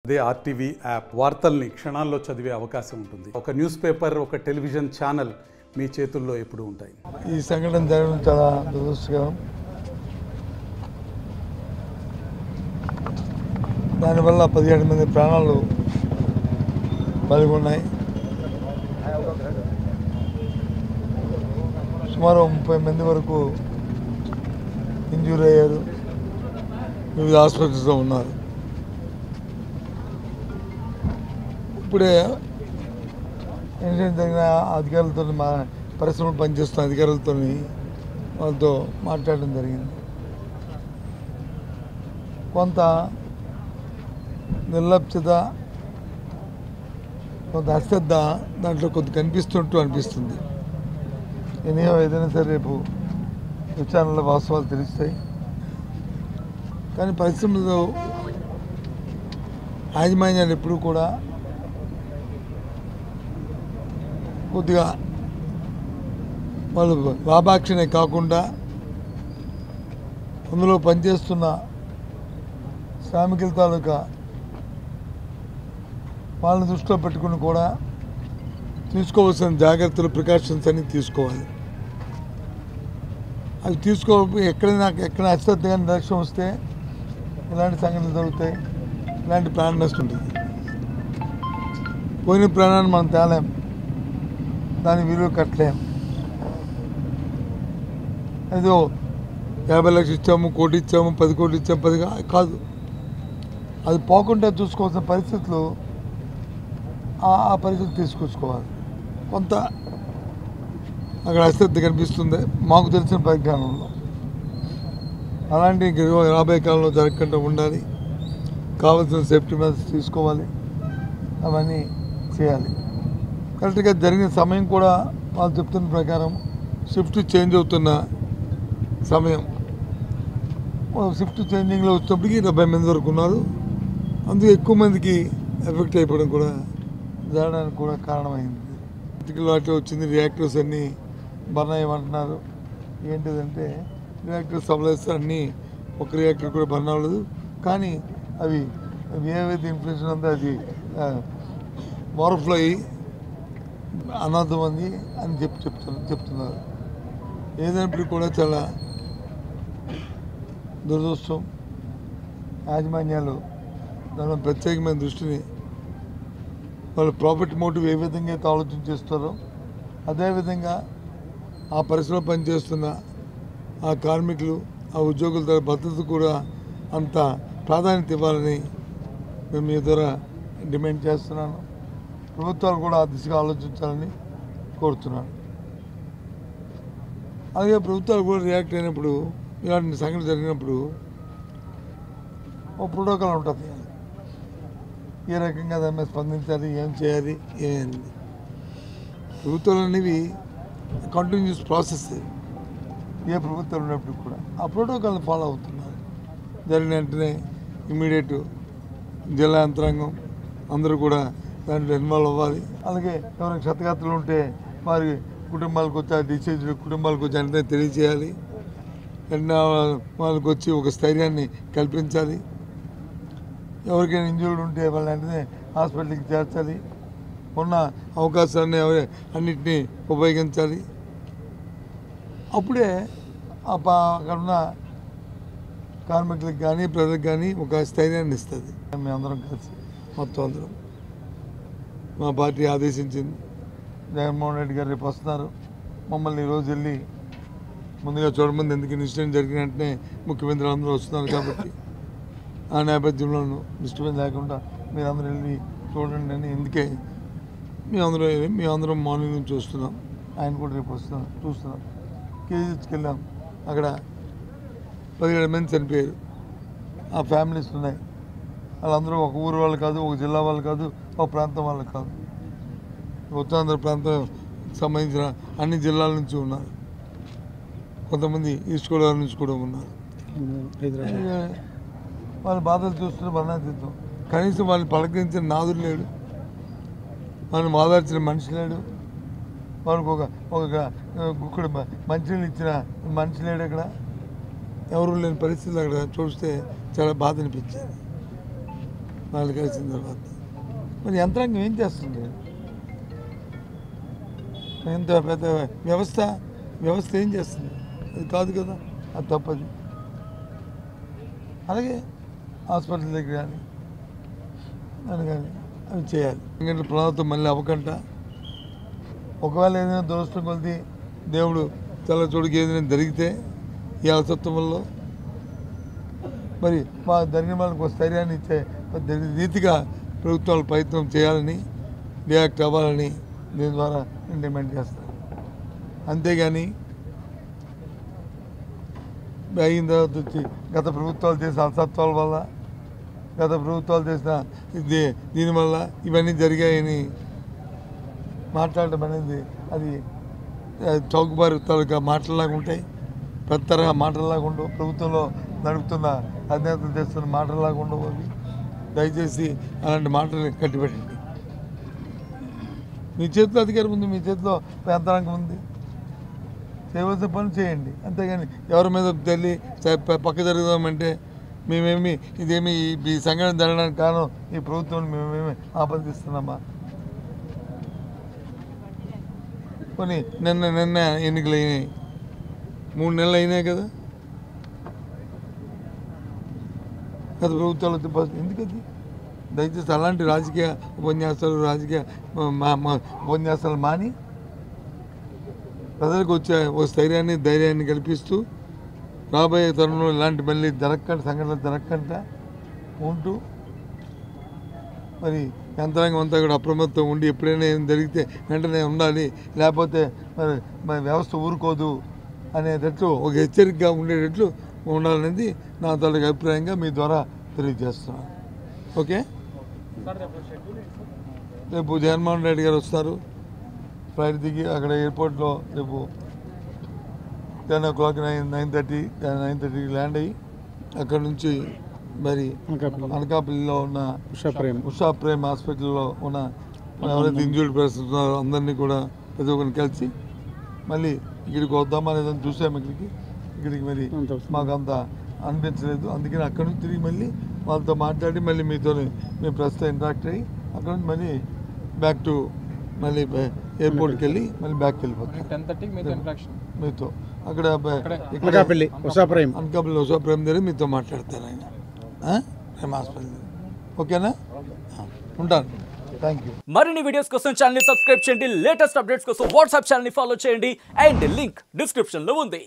అదే RTV app వార్తల్ని క్షణాల్లో చదివే అవకాశం ఉంటుంది ఒక న్యూస్ పేపర్ ఒక టెలివిజన్ ఛానల్ మీ చేతుల్లో ఎప్పుడూ ఉంటాయి ఈ సంఘటన జరగడం చాలా దురదృష్టకరం దానివల్ల పదిహేడు మంది ప్రాణాలు బలిగొన్నాయి సుమారు ముప్పై మంది వరకు ఇంజూరీ అయ్యారు వివిధ హాస్పిటల్స్లో ఉన్నారు ఇప్పుడే ఇన్సిడెంట్ జరిగిన అధికారులతో మా పరిశ్రమలు పనిచేస్తున్న అధికారులతో వాళ్ళతో మాట్లాడడం జరిగింది కొంత నిర్లప్యత కొంత అశ్రద్ధ దాంట్లో కొంత కనిపిస్తుంటూ అనిపిస్తుంది ఎనియో ఏదైనా సరే రేపు విచారణలో వాస్తవాలు తెలుస్తాయి కానీ పరిశ్రమలో యాజమాన్యాలు ఎప్పుడూ కూడా కొద్దిగా వాళ్ళు లాభాక్షనే కాకుండా అందులో పనిచేస్తున్న శ్రామికుల తాలూకా వాళ్ళని దృష్టిలో పెట్టుకుని కూడా తీసుకోవాల్సిన జాగ్రత్తలు ప్రికాషన్స్ అన్ని తీసుకోవాలి అవి తీసుకో ఎక్కడైనా ఎక్కడ అశ్రద్ధగా నిర్లక్ష్యం వస్తే ఇలాంటి సంఘటనలు జరుగుతాయి ఇలాంటి ప్రాణ నష్టం ఉంటుంది పోయిన ప్రాణాన్ని మనం తేలేం దాని విలువ కట్టలేం ఏదో యాభై లక్షలు ఇచ్చాము కోటి ఇచ్చాము పది కోట్లు ఇచ్చాము పది కా- కాదు అది పోకుండా చూసుకోవాల్సిన పరిస్థితులు ఆ ఆ పరిస్థితి తీసుకొచ్చుకోవాలి కొంత అక్కడ అశ్రద్ధ కనిపిస్తుంది మాకు తెలిసిన పరిజ్ఞానంలో అలాంటి ఇంక రాబోయే కాలంలో జరగకుండా ఉండాలి కావాల్సిన సేఫ్టీ మెజర్స్ తీసుకోవాలి అవన్నీ చేయాలి కరెక్ట్గా జరిగిన సమయం కూడా వాళ్ళు చెప్తున్న ప్రకారం షిఫ్ట్ చేంజ్ అవుతున్న సమయం షిఫ్ట్ చేంజింగ్లో వచ్చినప్పటికి డెబ్బై మంది వరకు ఉన్నారు అందుకే ఎక్కువ మందికి ఎఫెక్ట్ అయిపోవడం కూడా జరగడానికి కూడా కారణమైంది ఇటుకలు వాటి వచ్చింది రియాక్టర్స్ అన్నీ బర్న్ అయ్యమంటున్నారు ఏంటిదంటే రియాక్టర్ సప్లైస్ అన్నీ ఒక రియాక్టర్ కూడా బర్న్ అవ్వలేదు కానీ అవి అవి ఏవైతే ఇన్ఫ్లేషన్ ఉందో అది ఓవర్ఫ్లో అయ్యి అనాథం అంది అని చెప్పి చెప్తున్నారు చెప్తున్నారు ఏదైనప్పటికీ కూడా చాలా దురదృష్టం యాజమాన్యాలు దాని ప్రత్యేకమైన దృష్టిని వాళ్ళ ప్రాఫిట్ మోటివ్ ఏ విధంగా అయితే ఆలోచన చేస్తారో అదేవిధంగా ఆ పరిశ్రమ పనిచేస్తున్న ఆ కార్మికులు ఆ ఉద్యోగుల ద్వారా భద్రత కూడా అంత ప్రాధాన్యత ఇవ్వాలని మేము మీ ద్వారా డిమాండ్ చేస్తున్నాను ప్రభుత్వాలు కూడా ఆ దిశగా ఆలోచించాలని కోరుతున్నాను అలాగే ప్రభుత్వాలు కూడా రియాక్ట్ అయినప్పుడు ఇలాంటి సంఘటన జరిగినప్పుడు ఓ ప్రోటోకాల్ ఉంటుంది ఏ రకంగా దాని మీద స్పందించాలి ఏం చేయాలి ఏంది ప్రభుత్వాలు అనేవి కంటిన్యూస్ ప్రాసెస్ ఏ ప్రభుత్వం ఉన్నప్పుడు కూడా ఆ ప్రోటోకాల్ని ఫాలో అవుతున్నారు జరిగిన వెంటనే ఇమీడియట్ జిల్లా యంత్రాంగం అందరూ కూడా దాంట్లో ఇన్వాల్వ్ అవ్వాలి అలాగే ఎవరైనా క్షతగాత్రులు ఉంటే వారి కుటుంబాలకు వచ్చి ఆ డిసీజ్ కుటుంబాలకు వచ్చి వెంటనే తెలియజేయాలి వెంటనే వాళ్ళకి వచ్చి ఒక స్థైర్యాన్ని కల్పించాలి ఎవరికైనా ఇంజూర్డ్ ఉంటే వాళ్ళ వెంటనే హాస్పిటల్కి చేర్చాలి ఉన్న అవకాశాన్ని ఎవరి అన్నిటినీ ఉపయోగించాలి అప్పుడే ఆ పా అక్కడ ఉన్న కార్మికులకు కానీ ప్రజలకు కానీ ఒక స్థైర్యాన్ని ఇస్తుంది మేమందరం కలిసి మొత్తం అందరం మా పార్టీ ఆదేశించింది జగన్మోహన్ రెడ్డి గారు రేపు వస్తున్నారు మమ్మల్ని ఈరోజు వెళ్ళి ముందుగా చూడమంది ఎందుకు ఇన్సిడెంట్ జరిగిన వెంటనే ముఖ్యమంత్రులు అందరూ వస్తున్నారు కాబట్టి ఆ నేపథ్యంలోనూ డిస్టర్బెన్స్ లేకుండా మీరందరూ వెళ్ళి చూడండి అని ఎందుకే మీ అందరూ మీ అందరం మార్నింగ్ నుంచి చూస్తున్నాం ఆయన కూడా రేపు వస్తున్నాం చూస్తున్నాం కేజీహెచ్కి వెళ్ళాం అక్కడ పదిహేడు మంది చనిపోయారు ఆ ఫ్యామిలీస్ ఉన్నాయి వాళ్ళందరూ ఒక ఊరు వాళ్ళు కాదు ఒక జిల్లా వాళ్ళు కాదు ఒక ప్రాంతం వాళ్ళు కాదు ఉత్తరాంధ్ర ప్రాంతం సంబంధించిన అన్ని జిల్లాల నుంచి ఉన్నారు కొంతమంది ఈస్ట్ గోదావరి నుంచి కూడా ఉన్నారు ఇక వాళ్ళ బాధలు చూస్తున్న వర్ణాతీతం కనీసం వాళ్ళని పలకరించిన నాదుడు లేడు వాళ్ళని మాదార్చిన మనిషి లేడు వాళ్ళకి ఒక ఒక గుక్కడు మంచినీళ్ళు ఇచ్చిన మనిషి లేడు అక్కడ ఎవరు లేని పరిస్థితులు అక్కడ చూస్తే చాలా బాధ అనిపించింది వాళ్ళు కలిసిన తర్వాత మరి యంత్రాంగం ఏం చేస్తుంది ఎంత పెద్ద వ్యవస్థ వ్యవస్థ ఏం చేస్తుంది అది కాదు కదా అది తప్పది అలాగే హాస్పిటల్ దగ్గర కానీ అని కానీ అవి చేయాలి ఎందుకంటే ప్రాణాలతో మళ్ళీ అవ్వకుండా ఒకవేళ ఏదైనా దురదృష్టం కొలిది దేవుడు చాలా చోటుకి ఏదైనా జరిగితే ఈ అలసత్వంలో మరి మా జరిగిన వాళ్ళకి ఒక స్థైర్యాన్ని ఇచ్చే పద్ధతి రీతిగా ప్రభుత్వాలు ప్రయత్నం చేయాలని రియాక్ట్ అవ్వాలని దీని ద్వారా నేను డిమాండ్ చేస్తాను అంతేగాని అయిన తర్వాత వచ్చి గత ప్రభుత్వాలు చేసిన అలసత్వాల వల్ల గత ప్రభుత్వాలు చేసిన ఇది దీనివల్ల ఇవన్నీ జరిగాయని మాట్లాడడం అనేది అది ఆ, చౌకబారు తాలూకా మాటల్లాగా ఉంటాయి పెద్ద తరహా మాటల్లాగా ఉండవు ప్రభుత్వంలో నడుపుతున్న అధినేతలు చేస్తున్న మాటల్లాగా ఉండవు అవి దయచేసి అలాంటి మాటలు కట్టిపెట్టండి మీ చేతిలో అధికారం ఉంది మీ చేతిలో యంత్రాంగం ఉంది చేయవలసిన పనులు చేయండి అంతేగాని ఎవరి మీద తల్లి స- ప- పక్క జరుగుదామంటే మేమేమి ఇదేమి ఈ- ఈ సంఘటన జరగడానికి కారణం ఈ ప్రభుత్వం మేమేమి ఆపదిస్తున్నామా కొన్ని నిన్న నిన్న ఎన్నికలు అయినాయి మూడు నెలలు అయినాయి కదా గత ప్రభుత్వాలు వచ్చి బస్- ఎందుకది దయచేసి అలాంటి రాజకీయ ఉపన్యాసాలు రాజకీయ మా- మా- ఉపన్యాసాలు మాని ప్రజలకు వచ్చే ఒక స్థైర్యాన్ని ధైర్యాన్ని కల్పిస్తూ రాబోయే తరుణంలో ఇలాంటి మళ్ళీ జరగకుండా సంఘటనలు జరగకుండా ఉంటూ మరి యంత్రాంగం అంతా కూడా అప్రమత్తం ఉండి ఎప్పుడైనా ఏం జరిగితే వెంటనే ఉండాలి లేకపోతే మరి మరి వ్యవస్థ ఊరుకోదు అనేటట్లు ఒక హెచ్చరికగా ఉండేటట్లు ఉండాలనేది నా తాలూకు అభిప్రాయంగా మీ ద్వారా తెలియజేస్తున్నాను ఓకే రేపు జగన్మోహన్ రెడ్డి గారు వస్తారు ఫ్లైట్ దిగి అక్కడ ఎయిర్పోర్ట్లో రేపు ten o'clock nine nine thirty nine థర్టీకి ల్యాండ్ అయ్యి అక్కడ నుంచి మరి అనకాపల్లిలో ఉన్న ఉషా ప్రేమ్ ఉషా ప్రేమ్ హాస్పిటల్లో ఉన్న ఎవరైతే ఇంజూర్డ్ పర్సన్స్ ఉన్నారో అందరినీ కూడా ప్రతి ఒక్కరిని కలిసి మళ్ళీ ఇక్కడికి వద్దామా లేదని చూసాము ఇక్కడికి ఇక్కడికి మరి మాకు అంత అనిపించలేదు అందుకని అక్కడ నుంచి తిరిగి మళ్ళీ వాళ్ళతో మాట్లాడి మళ్ళీ మీతో మేము ప్రస్తుతం ఇంటరాక్ట్ అయ్యి అక్కడ నుంచి మళ్ళీ బ్యాక్ టు మళ్ళీ ఎయిర్పోర్ట్కి వెళ్ళి మళ్ళీ బ్యాక్కి వెళ్ళిపోతాం టెన్ థర్టీకి మీతో ఇంట్రాక్షన్ మీతో అక్కడ బ- ఇక్కడ అనకాపల్లి ఉషా ప్రేమ్ అనకాపల్లి ఉషా ప్రేమ్ దగ్గర మీతో మాట్లాడతారు ఆయన ఆ? ప్రేమ్ హాస్పిటల్ దగ్గర. ఓకేనా ఆ, ఉంటాను థ్యాంక్ యూ మరిన్ని వీడియోస్ కోసం ఛానల్ సబ్స్క్రైబ్ చేయండి లేటెస్ట్ అప్డేట్స్ కోసం వాట్సాప్ ఛానల్ ఫాలో చేయండి అండ్ లింక్ డిస్క్రిప్షన్ లో ఉంది